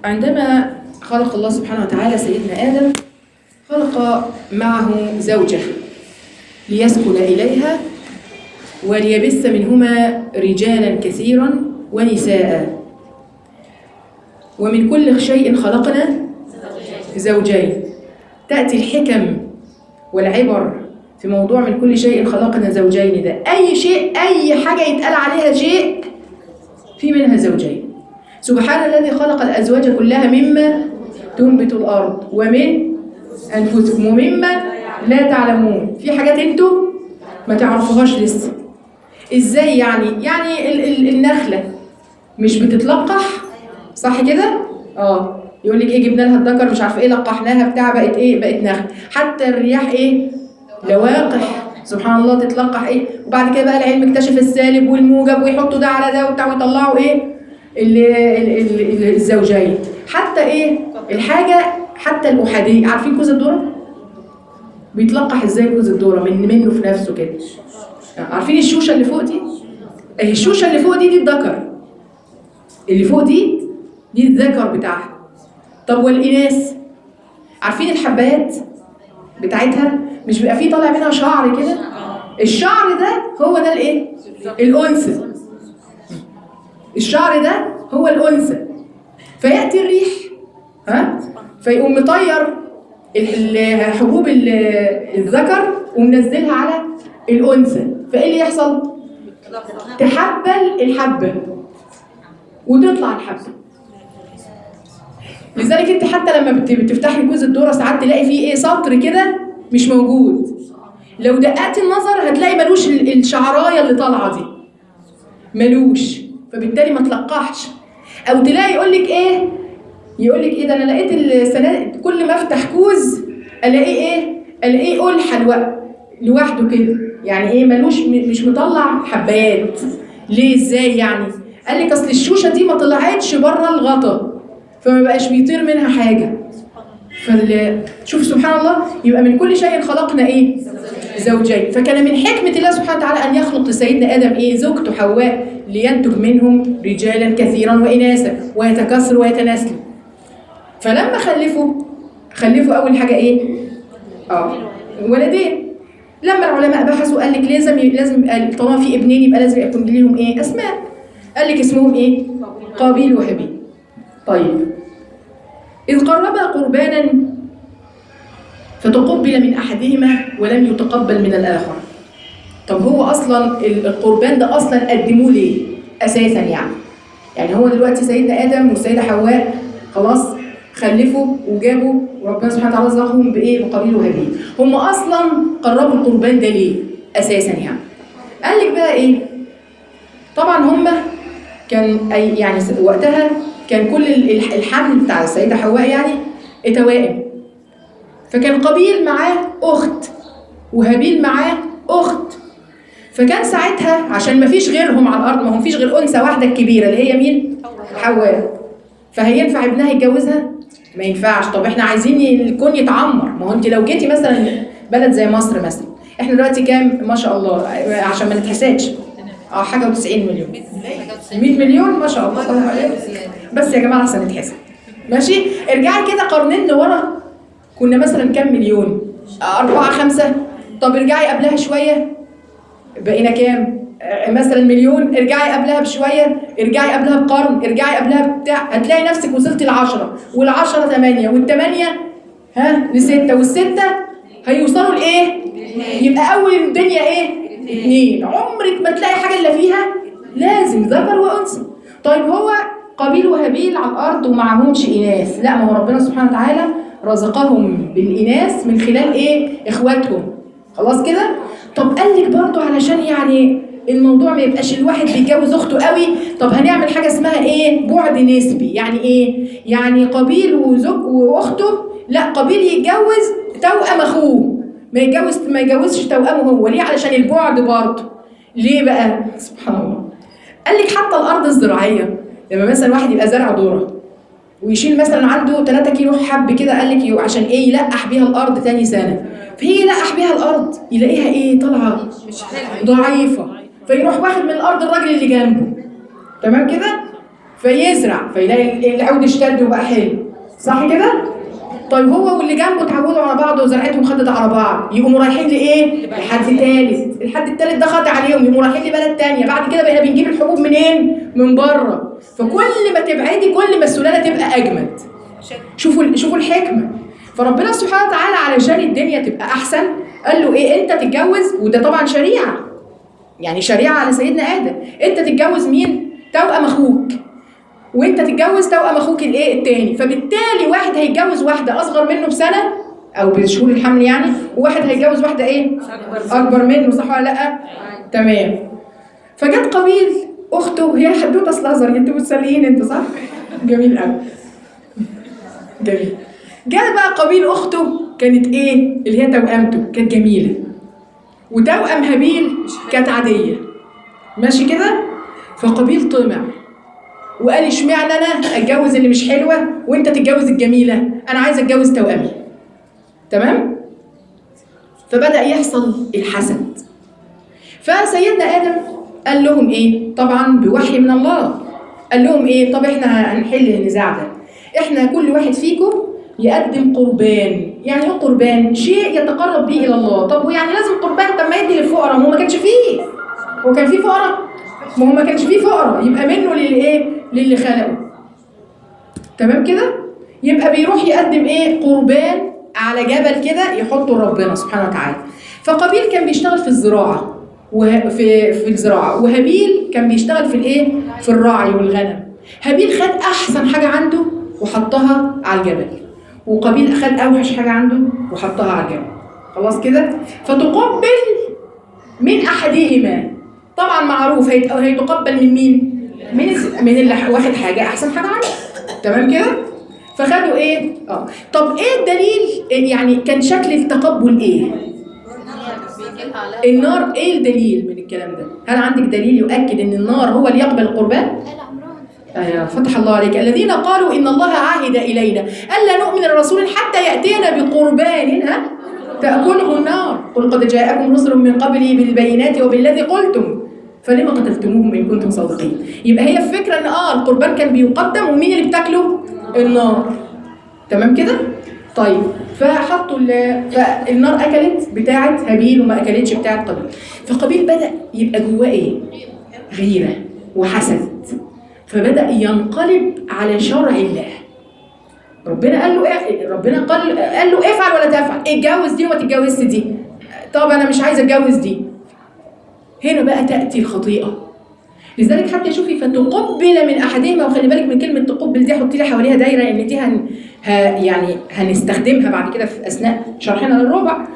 عندما خلق الله سبحانه وتعالى سيدنا آدم خلق معه زوجة ليسكن إليها وليبث منهما رجالا كثيرا ونساء ومن كل شيء خلقنا زوجين تأتي الحكم والعبر في موضوع من كل شيء خلقنا زوجين ده أي شيء أي حاجة يتقال عليها شيء في منها زوجين سبحان الذي خلق الأزواج كلها مما تنبت الأرض ومن أنفسكم ومما لا تعلمون في حاجات انتوا ما تعرفوهاش لسه ازاي يعني يعني ال ال النخلة مش بتتلقح صح كده اه يقول لك ايه جبنا لها الذكر مش عارفه ايه لقحناها بتاع بقت ايه بقت نخل حتى الرياح ايه لواقح سبحان الله تتلقح ايه وبعد كده بقى العلم اكتشف السالب والموجب ويحطوا ده على ده وبتاع ويطلعوا ايه ال- ال- ال- الزوجين حتى ايه الحاجه حتى الاحاديه عارفين كوز الذره بيتلقح ازاي كوز الذره من منه في نفسه كده عارفين الشوشه اللي فوق دي اهي الشوشه اللي فوق دي دي الذكر اللي فوق دي دي الذكر بتاعها طب والاناث عارفين الحبات بتاعتها مش بيبقى فيه طالع منها شعر كده الشعر ده هو ده الايه الانثى الشعر ده هو الانثى فياتي الريح ها فيقوم مطير ال- ال- حبوب ال- الذكر ومنزلها على الانثى فايه اللي يحصل تحبل الحبه وتطلع الحبه لذلك انت حتى لما بت- بتفتحي كوز الذره ساعات تلاقي فيه ايه سطر كده مش موجود لو دققت النظر هتلاقي ملوش ال- الشعرايه اللي طالعه دي ملوش فبالتالي ما تلقحش او تلاقي يقول لك ايه يقول لك ايه ده انا لقيت السنه كل ما افتح كوز الاقيه ايه الاقيه قلحه الوقت لوحده كده يعني ايه ملوش م- مش مطلع حبايات ليه ازاي يعني قال لك اصل الشوشه دي ما طلعتش بره الغطا فما بقاش بيطير منها حاجه فال شوف سبحان الله يبقى من كل شيء خلقنا ايه زوجين فكان من حكمة الله سبحانه وتعالى أن يخلق لسيدنا آدم إيه زوجته حواء لينتج منهم رجالا كثيرا وإناثا ويتكاثروا ويتناسلوا فلما خلفوا خلفوا أول حاجة إيه؟ آه ولدين لما العلماء بحثوا قال لك لازم لازم يبقى- طالما في ابنين يبقى لازم يكون ليهم إيه؟ أسماء قال لك اسمهم إيه؟ قابيل وهابيل طيب إذ قربا قربانا فتقبل من أحدهما ولم يتقبل من الآخر طب هو أصلا ال- القربان ده أصلا قدموه ليه؟ أساسا يعني يعني هو دلوقتي سيدنا آدم والسيدة حواء خلاص خلفوا وجابوا وربنا سبحانه وتعالى رزقهم بإيه؟ بقبيل وهابيل هم أصلا قربوا القربان ده ليه؟ أساسا يعني قال لك بقى إيه؟ طبعا هم كان أي يعني س- وقتها كان كل ال- الح- الحمل بتاع السيدة حواء يعني توائم فكان قابيل معاه أخت وهابيل معاه أخت فكان ساعتها عشان ما فيش غيرهم على الأرض ما هم فيش غير أنثى واحدة الكبيرة اللي هي مين؟ حواء فهينفع ابنها يتجوزها؟ ما ينفعش طب احنا عايزين الكون يتعمر ما هو انت لو جيتي مثلا بلد زي مصر مثلا احنا دلوقتي كام ما شاء الله عشان ما نتحسدش اه حاجه و90 مليون 100 مليون ما شاء الله طبعا عليك. بس يا جماعه عشان نتحسد ماشي ارجعي كده قرنين لورا كنا مثلا كام مليون أربعة خمسة طب ارجعي قبلها شوية بقينا كام آه، مثلا مليون ارجعي قبلها بشوية ارجعي قبلها بقرن ارجعي قبلها بتاع هتلاقي نفسك وصلت لعشرة والعشرة ثمانية والثمانية ها لستة والستة هيوصلوا لإيه؟ يبقى أول الدنيا إيه؟ اتنين عمرك ما تلاقي حاجة إلا فيها لازم ذكر وأنثى طيب هو قابيل وهابيل على الأرض ومعهمش إناث لا ما هو ربنا سبحانه وتعالى رزقهم بالإناث من خلال إيه؟ إخواتهم خلاص كده؟ طب قال لك برضه علشان يعني الموضوع ما يبقاش الواحد بيتجوز اخته قوي طب هنعمل حاجه اسمها ايه بعد نسبي يعني ايه يعني قابيل وزوج واخته لا قابيل يتجوز توأم اخوه ما يتجوز ما يتجوزش توأمه هو ليه علشان البعد برضه ليه بقى سبحان الله قال لك حتى الارض الزراعيه لما مثلا واحد يبقى زرع ذره ويشيل مثلا عنده 3 كيلو حب كده قال لك يو- عشان ايه يلقح بيها الارض تاني سنه فهي يلقح بيها الارض يلاقيها ايه طالعه ضعيفه فيروح واخد من الارض الراجل اللي جنبه تمام كده فيزرع فيلاقي العود اشتد وبقى حلو صح كده؟ طيب هو واللي جنبه اتعودوا على بعض وزرعتهم خدت على بعض يقوموا رايحين لايه؟ لحد ثالث الحد الثالث ده خد عليهم يقوموا رايحين لبلد تانية بعد كده بقينا بنجيب الحبوب منين؟ من بره فكل ما تبعدي كل ما السلاله تبقى اجمد شوفوا شوفوا الحكمه فربنا سبحانه وتعالى علشان الدنيا تبقى احسن قال له ايه انت تتجوز وده طبعا شريعه يعني شريعه على سيدنا ادم انت تتجوز مين توأم اخوك وانت تتجوز توأم اخوك الايه التاني فبالتالي واحد هيتجوز واحده اصغر منه بسنه او بشهور الحمل يعني وواحد هيتجوز واحده ايه اكبر منه صح ولا لا تمام فجت قبيل اخته هي حدوته اصلها ظريفه انتوا متسليين انتوا صح جميل قوي جميل جاء بقى قبيل اخته كانت ايه اللي هي توأمته كانت جميله وتوأم هابيل كانت عاديه ماشي كده فقبيل طمع وقال اشمعنى انا اتجوز اللي مش حلوه وانت تتجوز الجميله انا عايز اتجوز توأمي تمام فبدأ يحصل الحسد فسيدنا ادم قال لهم ايه طبعا بوحي من الله قال لهم ايه طب احنا هنحل النزاع ده احنا كل واحد فيكم يقدم قربان يعني ايه قربان شيء يتقرب به الى الله طب ويعني لازم قربان طب ما يدي للفقراء ما هو ما كانش فيه هو كان فيه فقراء ما هو ما كانش فيه فقراء يبقى منه للايه للي خلقه تمام كده يبقى بيروح يقدم ايه قربان على جبل كده يحطه لربنا سبحانه وتعالى فقابيل كان بيشتغل في الزراعه وه... في في الزراعه وهابيل كان بيشتغل في الايه في الرعي والغنم هابيل خد احسن حاجه عنده وحطها على الجبل وقابيل خد اوحش حاجه عنده وحطها على الجبل خلاص كده فتقبل من احدهما طبعا معروف هيت- هيتقبل من مين من الز- من اللي واخد حاجه احسن حاجه عنده تمام كده فخدوا ايه اه طب ايه الدليل إيه يعني كان شكل التقبل ايه النار ايه الدليل من الكلام ده هل عندك دليل يؤكد ان النار هو اللي يقبل القربان آه فتح الله عليك الذين قالوا ان الله عهد الينا الا نؤمن لرسول حتى ياتينا بقربان ها تاكله النار قل قد جاءكم رسل من قبلي بالبينات وبالذي قلتم فلما قتلتموهم ان كنتم صادقين يبقى هي الفكره ان اه القربان كان بيقدم ومين اللي بتاكله النار تمام كده طيب فحطوا ال- فالنار اكلت بتاعه هابيل وما اكلتش بتاعه قابيل فقابيل بدا يبقى جواه ايه غيره وحسد فبدا ينقلب على شرع الله ربنا قال له إيه؟ ربنا قال قال له افعل ولا تفعل اتجوز دي وما تتجوزش دي طب انا مش عايزه اتجوز دي هنا بقى تاتي الخطيئه لذلك حتى شوفي فتقبل من احدهما وخلي بالك من كلمه تقبل دي حطي لي حواليها دايره ان دي هن ه يعني هنستخدمها بعد كده في اثناء شرحنا للربع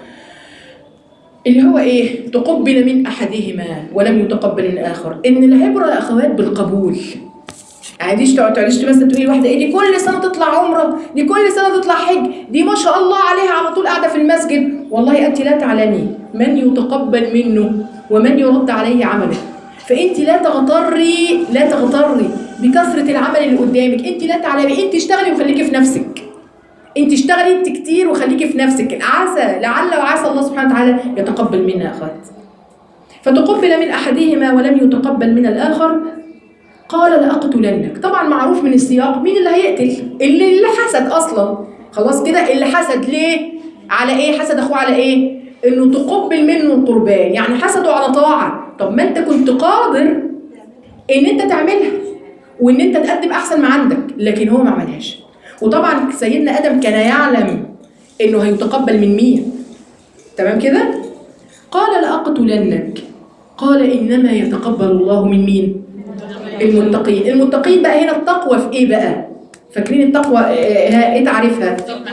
اللي هو ايه تقبل من احدهما ولم يتقبل من الاخر ان العبره يا اخوات بالقبول عاديش تقعد تعيش مثلا تقولي واحده ايه دي كل سنه تطلع عمره دي كل سنه تطلع حج دي ما شاء الله عليها على طول قاعده في المسجد والله انت لا تعلمين من يتقبل منه ومن يرد عليه عمله فانت لا تغتري لا تغتري بكثره العمل اللي قدامك انت لا تعلمي انت اشتغلي وخليكي في نفسك انت اشتغلي انت كتير وخليكي في نفسك عسى لعل وعسى الله سبحانه وتعالى يتقبل منا يا اخوات فتقبل من احدهما ولم يتقبل من الاخر قال لأقتلنك طبعا معروف من السياق مين اللي هيقتل اللي اللي حسد اصلا خلاص كده اللي حسد ليه على ايه حسد اخوه على ايه انه تقبل منه القربان يعني حسده على طاعه طب ما انت كنت قادر ان انت تعملها وان انت تقدم احسن ما عندك لكن هو ما عملهاش وطبعا سيدنا ادم كان يعلم انه هيتقبل من مين تمام كده قال لاقتلنك قال انما يتقبل الله من مين المتقين المتقين بقى هنا التقوى في ايه بقى فاكرين التقوى آه، ها ايه تعريفها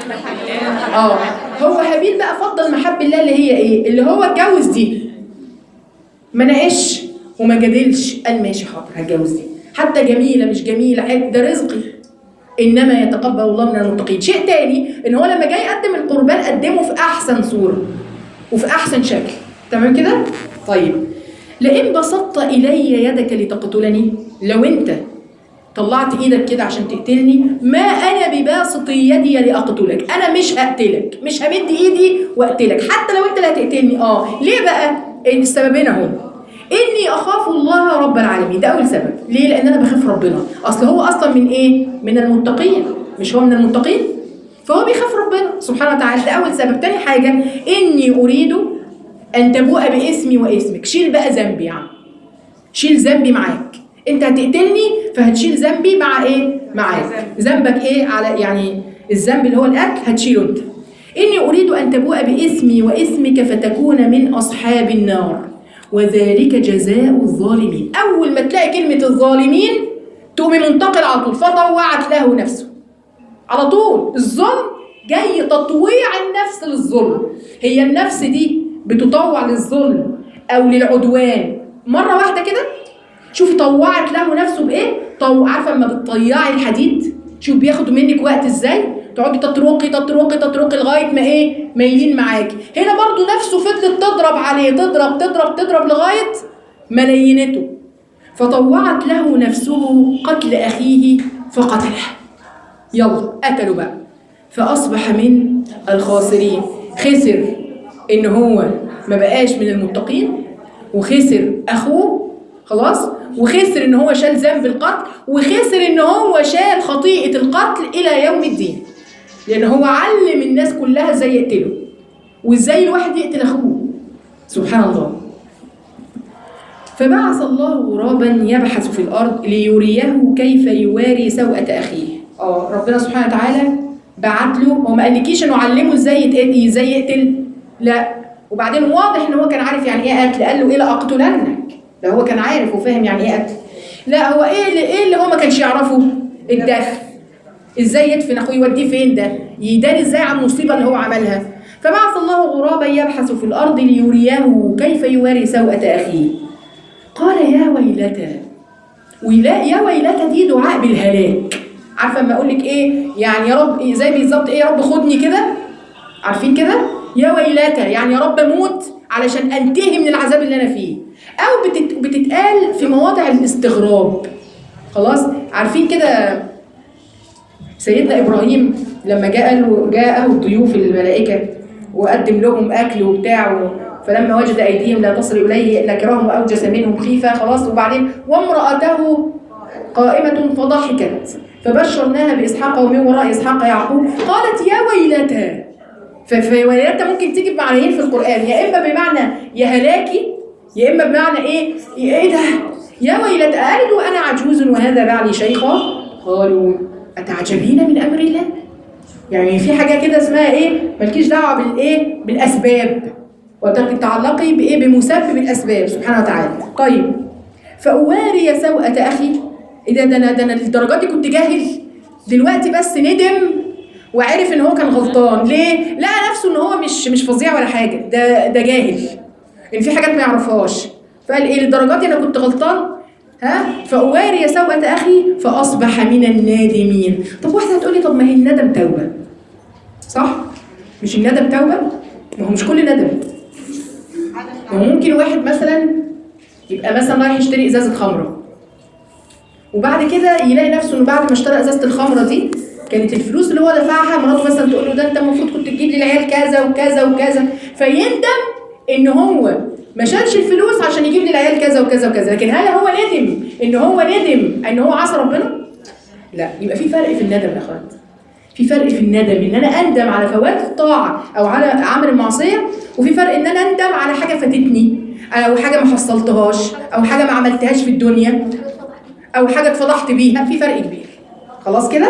اه هو هابيل بقى فضل محب الله اللي هي ايه اللي هو اتجوز دي ما ناقش وما جادلش قال ماشي حاضر هتجوز دي حتى جميله مش جميله حلو، ده رزقي انما يتقبل الله من المتقين شيء تاني ان هو لما جاي يقدم القربان قدمه في احسن صوره وفي احسن شكل تمام كده طيب لئن بسطت الي يدك لتقتلني لو انت طلعت ايدك كده عشان تقتلني ما انا بباسط يدي لاقتلك انا مش هقتلك مش همد ايدي واقتلك حتى لو انت اللي هتقتلني اه ليه بقى السببين اهو اني اخاف الله رب العالمين ده اول سبب ليه لان انا بخاف ربنا اصل هو اصلا من ايه من المتقين مش هو من المتقين فهو بيخاف ربنا سبحانه وتعالى ده اول سبب تاني حاجه اني اريد ان تبوء باسمي واسمك شيل بقى ذنبي يا عم شيل ذنبي معاك انت هتقتلني فهتشيل ذنبي مع ايه معاك ذنبك ايه على يعني الذنب اللي هو الاكل هتشيله انت اني اريد ان تبوء باسمي واسمك فتكون من اصحاب النار وذلك جزاء الظالمين اول ما تلاقي كلمه الظالمين تقومي منتقل على طول فطوعت له نفسه على طول الظلم جاي تطويع النفس للظلم هي النفس دي بتطوع للظلم او للعدوان مره واحده كده شوفي طوعت له نفسه بايه طو عارفه اما بتطيعي الحديد شوف بياخد منك وقت ازاي تقعدي تطرقي تطرقي تطرقي لغايه ما ايه مايلين معاكي هنا برضو نفسه فضلت تضرب عليه تضرب تضرب تضرب لغايه ما لينته فطوعت له نفسه قتل اخيه فقتله يلا قتلوا بقى فاصبح من الخاسرين خسر ان هو ما بقاش من المتقين وخسر اخوه خلاص وخسر ان هو شال ذنب القتل وخسر ان هو شال خطيئه القتل الى يوم الدين لان هو علم الناس كلها ازاي يقتله وازاي الواحد يقتل اخوه سبحان الله فبعث الله غرابا يبحث في الارض ليريه كيف يواري سوءة اخيه اه ربنا سبحانه وتعالى بعت له هو ما قالكيش انه علمه ازاي يتقتل ازاي يقتل لا وبعدين واضح ان هو كان عارف يعني ايه قتل قال له ايه لاقتلنك ده هو كان عارف وفاهم يعني ايه قتل لا هو ايه اللي ايه اللي هو ما كانش يعرفه الدفن ازاي يدفن اخوه يوديه فين ده يداري ازاي عن المصيبه اللي هو عملها فبعث الله غرابا يبحث في الارض ليريه كيف يواري سوءة اخيه قال يا ويلتى ويلا يا ويلتى دي دعاء بالهلاك عارفه اما اقول لك ايه يعني يا رب زي بالظبط ايه يا رب خدني كده عارفين كده يا ويلتى يعني يا رب اموت علشان انتهي من العذاب اللي انا فيه او بتت... بتتقال في مواضع الاستغراب خلاص عارفين كده سيدنا ابراهيم لما جاء له جاءه الضيوف الملائكه وقدم لهم اكل وبتاع فلما وجد ايديهم لا تصل اليه نكرهم واوجس منهم خيفه خلاص وبعدين وامراته قائمه فضحكت فبشرناها باسحاق ومن وراء اسحاق يعقوب قالت يا ويلتى فويلتى ممكن تيجي بمعنيين في القران يا اما بمعنى يا هلاكي يا اما بمعنى ايه ايه ده يا ويلتى ألد وانا عجوز وهذا بعلي شيخا قالوا اتعجبين من امر الله يعني في حاجه كده اسمها ايه مالكيش دعوه بالايه بالاسباب وتتعلقي بايه بمسبب الاسباب سبحانه وتعالى طيب فاواري سوءة اخي ايه ده ده انا ده انا للدرجه دي كنت جاهل دلوقتي بس ندم وعرف ان هو كان غلطان ليه لقى نفسه ان هو مش مش فظيع ولا حاجه ده ده جاهل ان في حاجات ما يعرفهاش فقال ايه للدرجه دي انا كنت غلطان ها فأواري سوءة أخي فأصبح من النادمين طب واحدة هتقولي طب ما هي الندم توبة صح؟ مش الندم توبة؟ ما هو مش كل ندم ما هو ممكن واحد مثلا يبقى مثلا رايح يشتري ازازة خمرة وبعد كده يلاقي نفسه انه بعد ما اشترى ازازة الخمرة دي كانت الفلوس اللي هو دفعها مراته مثلا تقول له ده انت المفروض كنت تجيب لي العيال كذا وكذا وكذا فيندم ان هو ما شالش الفلوس عشان يجيب لي العيال كذا وكذا وكذا لكن هل هو ندم ان هو ندم ان هو عصى ربنا لا يبقى في فرق في الندم يا اخوات في فرق في الندم ان انا اندم على فوات الطاعه او على عمل المعصيه وفي فرق ان انا اندم على حاجه فاتتني او حاجه ما حصلتهاش او حاجه ما عملتهاش في الدنيا او حاجه اتفضحت بيها في فرق كبير خلاص كده